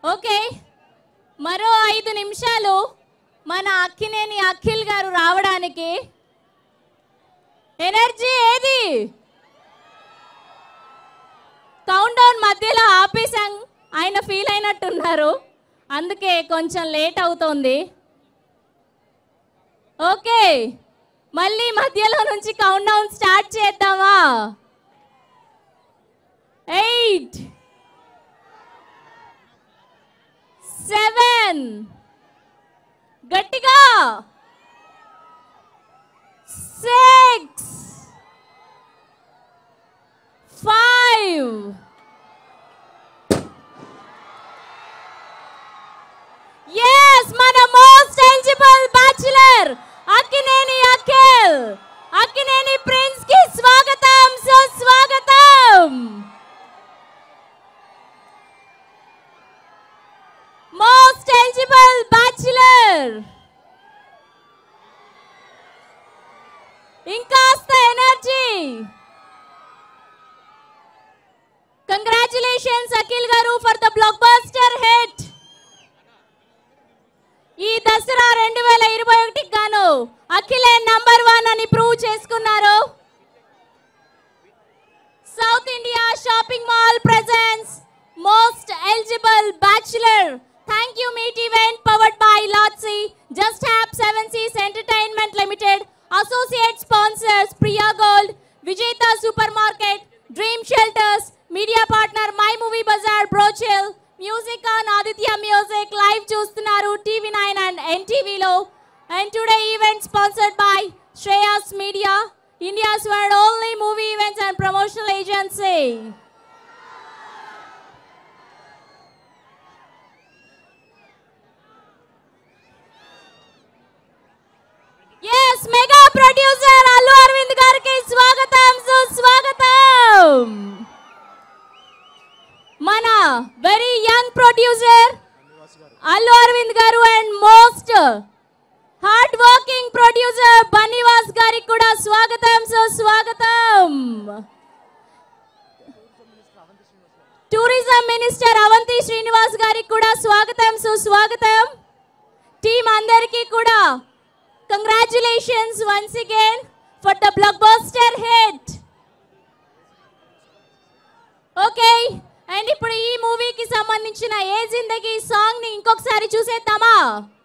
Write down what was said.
okay మరో ఐదు నిమిషాలు మన అక్కినేని అఖిల్ గారు రావడానికి ఎనర్జీ ఏది కౌంట్ డౌన్ మధ్యలో ఆపేసాం ఆయన ఫీల్ అయినట్టున్నారు అందుకే కొంచెం లేట్ అవుతోంది ఓకే మళ్ళీ మధ్యలో నుంచి కౌంట్ డౌన్ స్టార్ట్ చేద్దామా ఎయిట్ సెవెన్ గట్టిగా సిక్స్ ఫైవ్ ఎస్ మన most eligible bachelor Akkineni Akhil Akkineni prince కి స్వాగతం సుస్వాగతం మోస్ట్ ఎలిజిబుల్ బ్యాచులర్ ఇంకాస్త energy congratulations Akhil garu for the blockbuster hit ఈ దసరా రెండు వేల ఇరవై ఒకటికి గాను అఖిలే నంబర్ వన్ అని ప్రూవ్ చేసుకున్నారు South India shopping mall presence most eligible bachelor thank you meet event powered by లాట్సీ జస్ట్ హ్యాప్ seven Cs entertainment limited associate sponsors Priya gold Vijetha supermarket dream shelters media partner my movie bazaar బ్రోచిల్ music on Aditya music live చూస్తున్నారు TV nine and ఎన్టీవీలో and today event sponsored by Shreyas media India's world only movie events and promotional agency yes mega producer Allu Aravind గారికి స్వాగతం సుస్వాగతం మన very young producer Allu Aravind garu and most hard working producer Bunny Vas గారికి కూడా స్వాగతం సుస్వాగతం టూరిజం మినిస్టర్ అవంతి శ్రీనివాస్ గారికి కూడా స్వాగతం సుస్వాగతం టీం అందరికీ కూడా congratulations once again for the blockbuster hit okay and ఇప్పుడు ఈ మూవీకి సంబంధించిన ఏ జిందగీ సాంగ్ ని ఇంకొకసారి చూసేద్దామా